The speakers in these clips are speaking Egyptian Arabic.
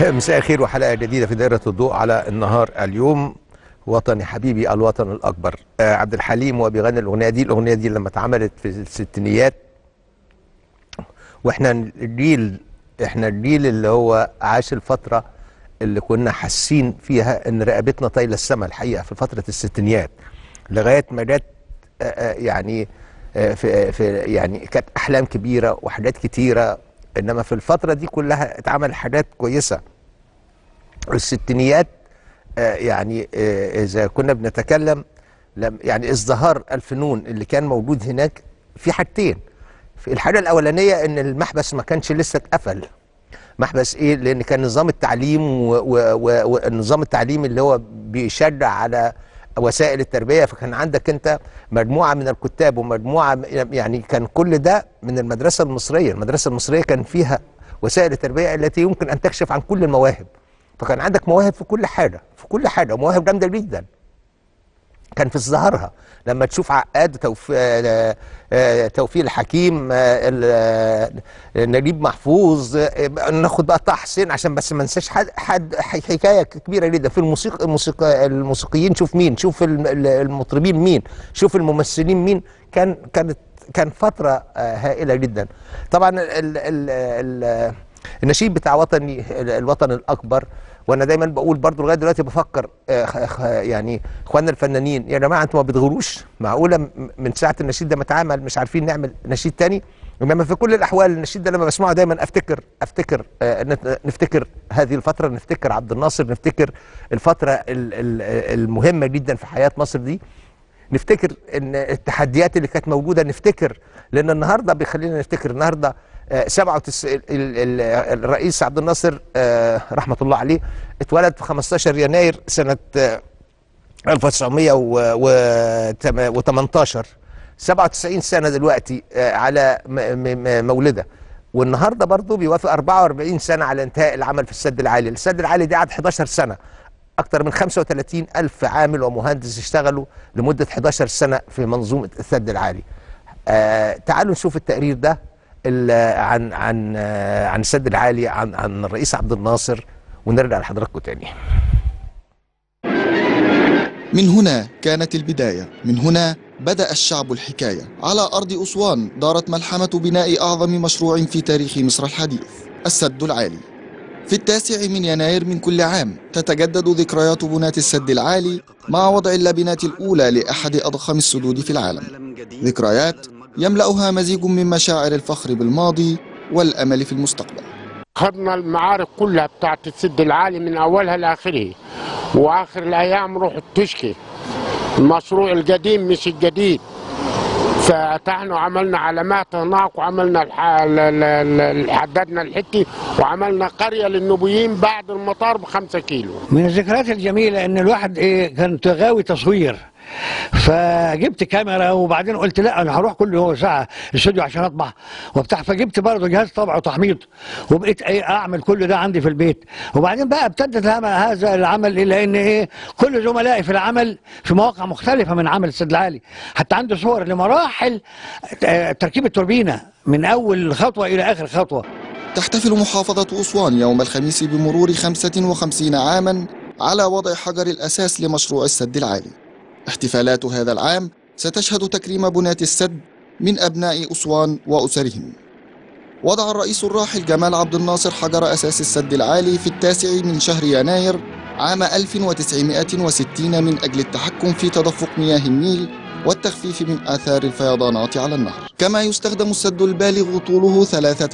مساء الخير وحلقه جديده في دائره الضوء على النهار اليوم وطني حبيبي الوطن الاكبر آه عبد الحليم وهو بيغني الاغنيه دي الاغنيه دي لما اتعملت في الستينيات واحنا الجيل احنا الجيل اللي هو عاش الفتره اللي كنا حاسين فيها ان رقبتنا طايله السما الحقيقه في فتره الستينيات لغايه ما جت آه، آه، يعني آه، في في يعني كانت احلام كبيره وحاجات كتيره انما في الفتره دي كلها اتعمل حاجات كويسه الستينيات آه، يعني آه، اذا كنا بنتكلم لم يعني ازدهار الفنون اللي كان موجود هناك في حاجتين في الحاجه الاولانيه ان المحبس ما كانش لسه اتقفل محبس ايه لان كان نظام التعليم و- و- و- والنظام التعليم اللي هو بيشجع على وسائل التربيه فكان عندك انت مجموعه من الكتاب ومجموعه م- يعني كان كل ده من المدرسه المصريه المدرسه المصريه كان فيها وسائل التربيه التي يمكن ان تكشف عن كل المواهب فكان عندك مواهب في كل حاجه في كل حاجه مواهب جامده جدا كان في ازدهارها لما تشوف عقاد توفيق توفيق الحكيم آه، ال- آه، نجيب محفوظ آه، ناخد بقى طه حسين عشان بس ما ننساش حد, حد حكايه كبيره جدا في الموسيقى الموسيقى الموسيقيين شوف مين شوف الم- ال- المطربين مين شوف الممثلين مين كان كانت كان فتره آه، هائله جدا طبعا ال ال ال ال النشيد بتاع وطني الوطن الاكبر وانا دايما بقول برضو لغايه دلوقتي بفكر آه، خ- خ- يعني اخواننا الفنانين يا جماعه انتوا ما بتغروش معقوله م- من ساعه النشيد ده ما اتعمل مش عارفين نعمل نشيد تاني انما في كل الاحوال النشيد ده لما بسمعه دايما افتكر افتكر آه، نت- نفتكر هذه الفتره نفتكر عبد الناصر نفتكر الفتره ال- ال- المهمه جدا في حياه مصر دي نفتكر ان التحديات اللي كانت موجوده نفتكر لان النهارده بيخلينا نفتكر النهارده آه، 97 ال- ال- الرئيس عبد الناصر آه، رحمه الله عليه اتولد في 15 يناير سنه آه، 1918 97 سنه دلوقتي آه، على م- م- م- مولده والنهارده برضه بيوافق 44 سنه على انتهاء العمل في السد العالي، السد العالي دي قعد 11 سنه اكثر من 35 الف عامل ومهندس اشتغلوا لمده 11 سنه في منظومه السد العالي. آه تعالوا نشوف التقرير ده ال- عن عن آه عن السد العالي عن عن الرئيس عبد الناصر ونرجع لحضراتكم تاني. من هنا كانت البداية من هنا بدأ الشعب الحكاية على أرض أسوان دارت ملحمة بناء أعظم مشروع في تاريخ مصر الحديث السد العالي في التاسع من يناير من كل عام تتجدد ذكريات بناة السد العالي مع وضع اللبنات الأولى لأحد أضخم السدود في العالم ذكريات يملأها مزيج من مشاعر الفخر بالماضي والأمل في المستقبل خدنا المعارك كلها بتاعت السد العالي من اولها لاخره واخر الايام رحت تشكي المشروع القديم مش الجديد فتحنا وعملنا علامات هناك وعملنا الح... ال- ال- ال- حددنا الحتي وعملنا قريه للنوبيين بعد المطار بخمسة كيلو من الذكريات الجميلة إن الواحد إيه كنت غاوي تصوير فجبت كاميرا وبعدين قلت لا انا هروح كل يوم ساعه الاستوديو عشان اطبع وبتاع فجبت برضه جهاز طبع وتحميض وبقيت ايه اعمل كل ده عندي في البيت وبعدين بقى ابتدت هم- هذا العمل الى ان ايه كل زملائي في العمل في مواقع مختلفه من عمل السد العالي حتى عندي صور لمراحل آه، تركيب التوربينه من اول خطوه الى اخر خطوه تحتفل محافظة أسوان يوم الخميس بمرور 55 عاما على وضع حجر الأساس لمشروع السد العالي احتفالات هذا العام ستشهد تكريم بناة السد من أبناء أسوان وأسرهم وضع الرئيس الراحل جمال عبد الناصر حجر أساس السد العالي في التاسع من شهر يناير عام 1960 من أجل التحكم في تدفق مياه النيل والتخفيف من آثار الفيضانات على النهر كما يستخدم السد البالغ طوله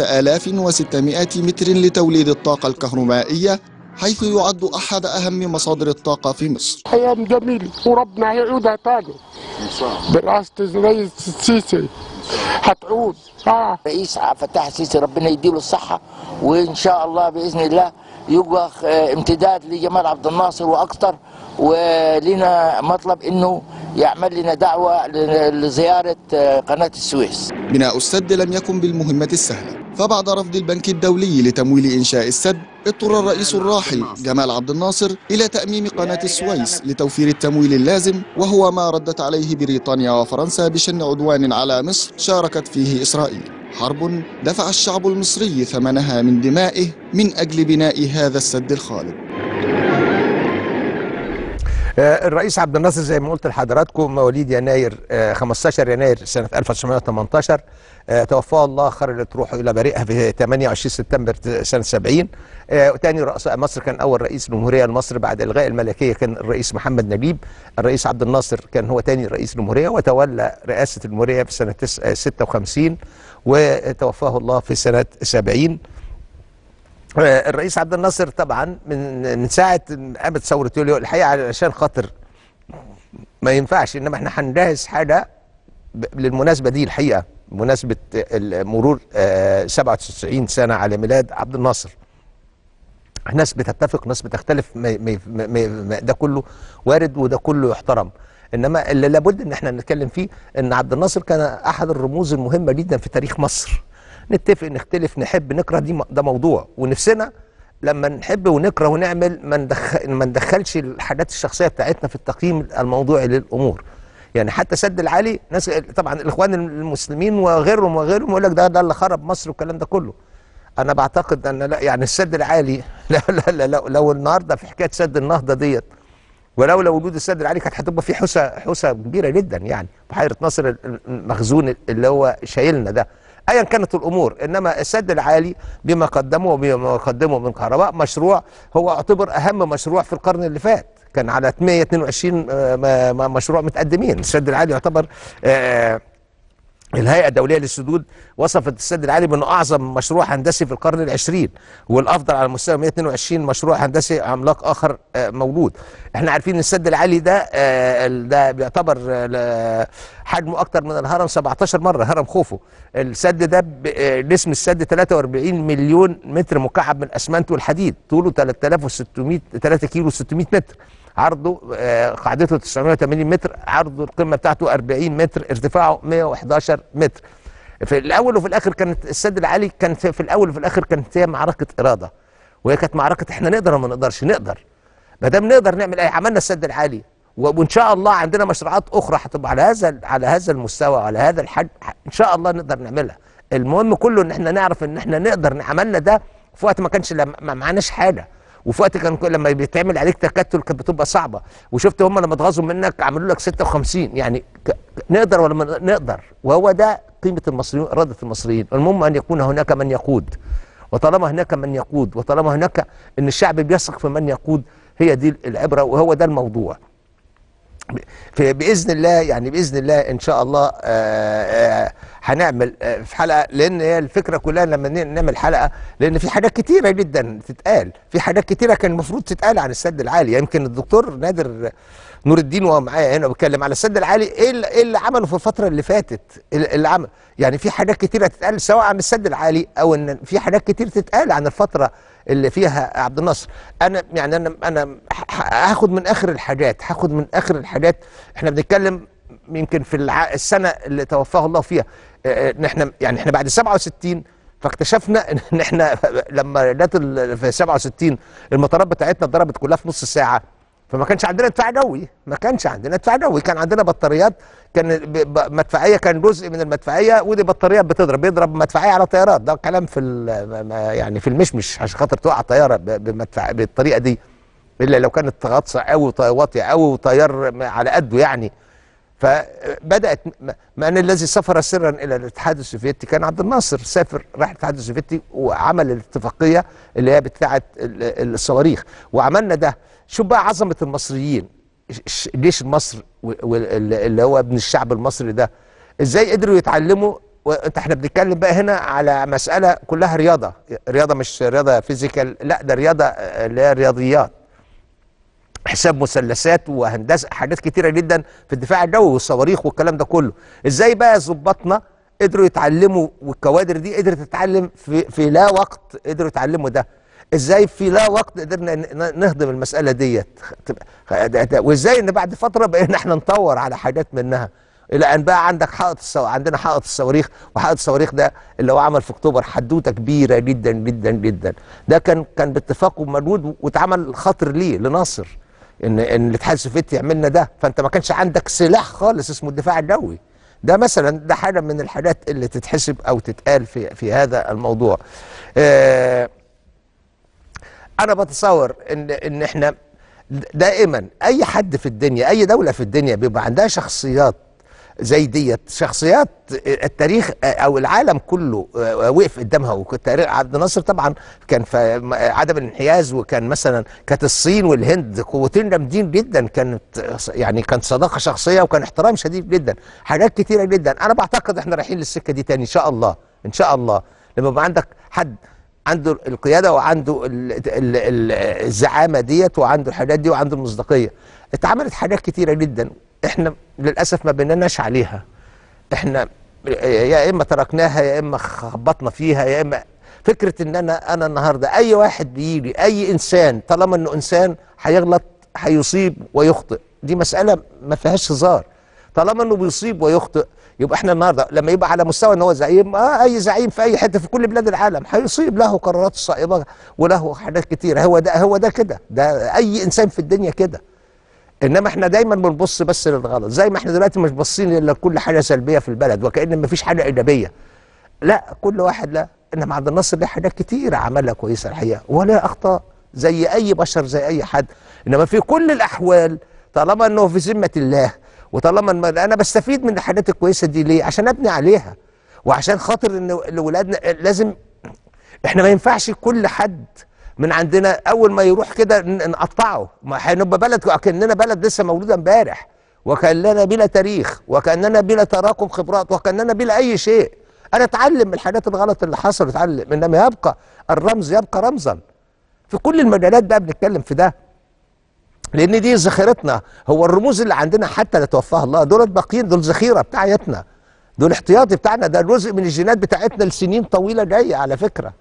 3600 متر لتوليد الطاقة الكهرومائية حيث يعد أحد أهم مصادر الطاقة في مصر ايام جميله وربنا هيعودها تاني برئاسه الرئيس السيسي هتعود اه رئيس عبد الفتاح السيسي ربنا يديله الصحة وإن شاء الله بإذن الله يبقى آه، امتداد لجمال عبد الناصر وأكثر ولنا مطلب إنه يعمل لنا دعوة ل- لزيارة آه، قناة السويس بناء السد لم يكن بالمهمة السهلة فبعد رفض البنك الدولي لتمويل إنشاء السد اضطر الرئيس الراحل جمال عبد الناصر إلى تأميم قناة السويس لتوفير التمويل اللازم وهو ما ردت عليه بريطانيا وفرنسا بشن عدوان على مصر شاركت فيه إسرائيل حرب دفع الشعب المصري ثمنها من دمائه من أجل بناء هذا السد الخالد آه، الرئيس عبد الناصر زي ما قلت لحضراتكم مواليد يناير آه، 15 يناير سنة 1918 آه، توفاه الله خرجت روحه إلى بريئها في 28 سبتمبر سنة 70 آه، وتاني رؤساء مصر كان أول رئيس جمهورية لمصر بعد إلغاء الملكية كان الرئيس محمد نجيب الرئيس عبد الناصر كان هو تاني رئيس جمهورية وتولى رئاسة الجمهورية في سنة تس- آه، 56 وتوفاه الله في سنة 70 آه، الرئيس عبد الناصر طبعا من من ساعه ما قامت ثوره يوليو الحقيقه علشان خاطر ما ينفعش انما احنا هنجهز حاجه ب- للمناسبه دي الحقيقه مناسبه ال- مرور آه، 97 سنه على ميلاد عبد الناصر ناس بتتفق ناس بتختلف ما ما ما ما ده كله وارد وده كله يحترم انما اللي لابد ان احنا نتكلم فيه ان عبد الناصر كان احد الرموز المهمه جدا في تاريخ مصر نتفق نختلف نحب نكره دي م- ده موضوع ونفسنا لما نحب ونكره ونعمل ما ندخل ما ندخلش الحاجات الشخصيه بتاعتنا في التقييم الموضوعي للامور يعني حتى سد العالي ناس طبعا الاخوان المسلمين وغيرهم وغيرهم يقول لك ده ده اللي خرب مصر والكلام ده كله انا بعتقد ان لا يعني السد العالي لا لا لا, لا لو النهارده في حكايه سد النهضه ديت ولولا وجود السد العالي كانت هتبقى في حوسه حوسه كبيره جدا يعني بحيره ناصر المخزون اللي هو شايلنا ده ايا كانت الامور انما السد العالي بما قدمه وبما قدمه من كهرباء مشروع هو اعتبر اهم مشروع في القرن اللي فات كان على 122 آه، م- م- مشروع متقدمين السد العالي يعتبر آه، الهيئة الدولية للسدود وصفت السد العالي بأنه أعظم مشروع هندسي في القرن العشرين والأفضل على مستوى 122 مشروع هندسي عملاق آخر آه، موجود احنا عارفين ان السد العالي ده آه، ده بيعتبر آه، ل- حجمه أكتر من الهرم 17 مرة هرم خوفو السد ده ب- آه، جسم السد 43 مليون متر مكعب من الأسمنت والحديد طوله 3600 3 كيلو 600 متر عرضه آه، قاعدته 980 متر عرضه القمه بتاعته 40 متر ارتفاعه 111 متر في الاول وفي الاخر كانت السد العالي كان في, في الاول وفي الاخر كانت هي معركه اراده وهي كانت معركه احنا نقدر ولا ما نقدرش نقدر ما دام نقدر نعمل ايه عملنا السد العالي و- وان شاء الله عندنا مشروعات اخرى هتبقى على هذا على هذا المستوى وعلى هذا الحجم ان شاء الله نقدر نعملها المهم كله ان احنا نعرف ان احنا نقدر عملنا ده في وقت ما كانش لما- ما معناش حاجه وفي وقت كان كل- لما بيتعمل عليك تكتل كانت بتبقى صعبه وشفت هم لما اتغاظوا منك عملوا لك 56 يعني ك- ك- نقدر ولا ما نقدر وهو ده قيمه المصريين اراده المصريين المهم ان يكون هناك من يقود وطالما هناك من يقود وطالما هناك ان الشعب بيثق في من يقود هي دي العبره وهو ده الموضوع في باذن الله يعني باذن الله ان شاء الله آه، آه، هنعمل آه، في حلقه لان هي الفكره كلها لما ن- نعمل حلقه لان في حاجات كتيره جدا تتقال في حاجات كتيره كان المفروض تتقال عن السد العالي يمكن الدكتور نادر نور الدين وهو معايا هنا بيتكلم على السد العالي ايه اللي, إيه اللي عمله في الفتره اللي فاتت اللي اللي عمل يعني في حاجات كتيره تتقال سواء عن السد العالي او ان في حاجات كتير تتقال عن الفتره اللي فيها عبد الناصر انا يعني انا انا ه- هاخد من اخر الحاجات هاخد من اخر الحاجات احنا بنتكلم يمكن في الع... السنه اللي توفاه الله فيها آه، ان احنا يعني احنا بعد 67 فاكتشفنا ان احنا لما جت ال- في 67 المطارات بتاعتنا اتضربت كلها في نص ساعه فما كانش عندنا دفاع جوي ما كانش عندنا دفاع جوي كان عندنا بطاريات كان ب- ب- مدفعيه كان جزء من المدفعيه ودي بطاريات بتضرب بيضرب مدفعيه على طيارات ده كلام في ال- ما- ما- يعني في المشمش عشان خاطر توقع طياره ب- بمدفع بالطريقه دي الا لو كانت غطسه قوي واطيه قوي وطيار على قده يعني فبدات م- من الذي سافر سرا الى الاتحاد السوفيتي كان عبد الناصر سافر راح الاتحاد السوفيتي وعمل الاتفاقيه اللي هي بتاعه ال- الصواريخ وعملنا ده شوف بقى عظمه المصريين ش- ش- جيش مصر اللي هو ابن الشعب المصري ده ازاي قدروا يتعلموا وانت احنا بنتكلم بقى هنا على مساله كلها رياضه رياضه مش رياضه فيزيكال لا ده رياضه آه، اللي هي رياضيات حساب مثلثات وهندسه حاجات كتيره جدا في الدفاع الجوي والصواريخ والكلام ده كله ازاي بقى ظباطنا قدروا يتعلموا والكوادر دي قدرت تتعلم في في لا وقت قدروا يتعلموا ده ازاي في لا وقت قدرنا ن- ن- نهضم المساله ديت تبقى- ده- ده- وازاي ان بعد فتره بقينا احنا نطور على حاجات منها الى ان بقى عندك حائط الصو... عندنا حائط الصواريخ وحائط الصواريخ ده اللي هو عمل في اكتوبر حدوته كبيره جدا جدا جدا ده كان كان باتفاق ومجهود واتعمل خاطر ليه لناصر ان ان الاتحاد السوفيتي يعمل لنا ده فانت ما كانش عندك سلاح خالص اسمه الدفاع الجوي ده مثلا ده حاجه من الحاجات اللي تتحسب او تتقال في في هذا الموضوع آه انا بتصور ان ان احنا دائما اي حد في الدنيا اي دوله في الدنيا بيبقى عندها شخصيات زي ديت شخصيات التاريخ او العالم كله وقف قدامها والتاريخ عبد الناصر طبعا كان في عدم الانحياز وكان مثلا كانت الصين والهند قوتين جامدين جدا كانت يعني كانت صداقه شخصيه وكان احترام شديد جدا حاجات كتيره جدا انا بعتقد احنا رايحين للسكه دي تاني ان شاء الله ان شاء الله لما يبقى عندك حد عنده القياده وعنده ال ال ال الزعامه ديت وعنده الحاجات دي وعنده المصداقيه اتعملت حاجات كتيره جدا احنا للاسف ما بنناش عليها احنا يا اما تركناها يا اما خبطنا فيها يا اما فكره ان انا انا النهارده اي واحد بيجي اي انسان طالما انه انسان هيغلط هيصيب ويخطئ دي مساله ما فيهاش هزار طالما انه بيصيب ويخطئ يبقى احنا النهارده لما يبقى على مستوى ان هو زعيم آه اي زعيم في اي حته في كل بلاد العالم هيصيب له قرارات صائبه وله حاجات كتيره هو ده هو ده كده ده اي انسان في الدنيا كده انما احنا دايما بنبص بس للغلط زي ما احنا دلوقتي مش باصين الا كل حاجه سلبيه في البلد وكأن ما فيش حاجه ايجابيه لا كل واحد لا انما عبد الناصر ليه حاجات كتيره عملها كويسه الحقيقه ولا اخطاء زي اي بشر زي اي حد انما في كل الاحوال طالما انه في ذمه الله وطالما إن انا بستفيد من الحاجات الكويسه دي ليه عشان ابني عليها وعشان خاطر ان لاولادنا لازم احنا ما ينفعش كل حد من عندنا اول ما يروح كده نقطعه ما هنبقى بلد كاننا بلد لسه مولوده امبارح وكاننا بلا تاريخ وكاننا بلا تراكم خبرات وكاننا بلا اي شيء انا اتعلم من الحاجات الغلط اللي حصلت اتعلم انما يبقى الرمز يبقى رمزا في كل المجالات بقى بنتكلم في ده لان دي ذخيرتنا هو الرموز اللي عندنا حتى لا توفاها الله دول باقيين دول ذخيره بتاعتنا دول احتياطي بتاعنا ده جزء من الجينات بتاعتنا لسنين طويله جايه على فكره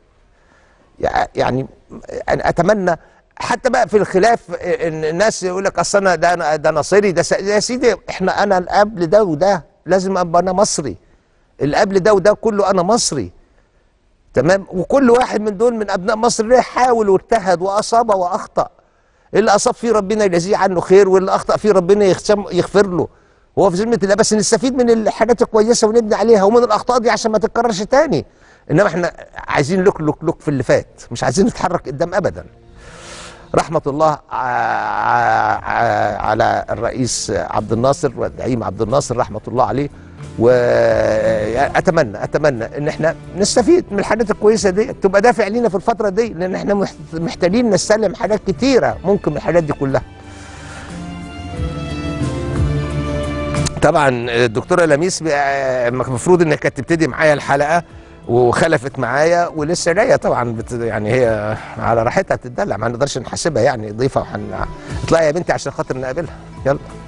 يعني انا اتمنى حتى بقى في الخلاف ان الناس يقول لك اصل انا ده ده ناصري ده يا سيدي احنا انا القبل ده وده لازم ابقى انا مصري القبل ده وده كله انا مصري تمام وكل واحد من دول من ابناء مصر ليه حاول واجتهد واصاب واخطا اللي اصاب فيه ربنا يجازيه عنه خير واللي اخطا فيه ربنا يغفر له هو في ذمه الله بس نستفيد من الحاجات الكويسه ونبني عليها ومن الاخطاء دي عشان ما تتكررش تاني انما احنا عايزين لوك لوك لوك في اللي فات مش عايزين نتحرك قدام ابدا رحمه الله على الرئيس عبد الناصر والزعيم عبد الناصر رحمه الله عليه واتمنى اتمنى ان احنا نستفيد من الحاجات الكويسه دي تبقى دافع لينا في الفتره دي لان احنا محتاجين نستلم حاجات كتيره ممكن من الحاجات دي كلها طبعا الدكتوره لميس المفروض انها كانت تبتدي معايا الحلقه وخلفت معايا ولسه جايه طبعا بت يعني هي على راحتها بتدلع ما نقدرش نحاسبها يعني ضيفه وحن اطلعي يا بنتي عشان خاطر نقابلها يلا